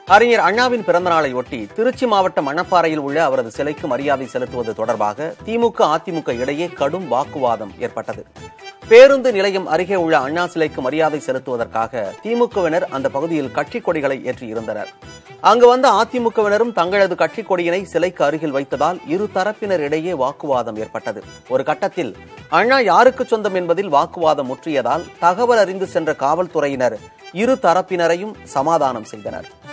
அறிஞர் அண்ணாவின் பிறந்தநாளை ஒட்டி திருச்சி மாவட்டம் மணப்பாறையில் உள்ள அவரது சிலைக்கு மரியாதை செலுத்துவது தொடர்பாக திமுக அதிமுக இடையே கடும் வாக்குவாதம் ஏற்பட்டது பேருந்து நிலையம் அருகே உள்ள அண்ணா சிலைக்கு மரியாதை செலுத்துவதற்காக திமுகவினர் அந்த பகுதியில் கட்சிக் கொடிகளை ஏற்றியிருந்தனர் அங்கு வந்த அதிமுகவினரும் தங்களது கட்சிக் கொடியினை சிலைக்கு அருகில் வைத்ததால் இரு தரப்பினர் இடையே வாக்குவாதம் ஏற்பட்டது ஒரு கட்டத்தில் அண்ணா யாருக்கு சொந்தம் என்பதில் வாக்குவாதம் முற்றியதால் தகவல் அறிந்து சென்ற காவல்துறையினர் இரு தரப்பினரையும் சமாதானம் செய்தனர்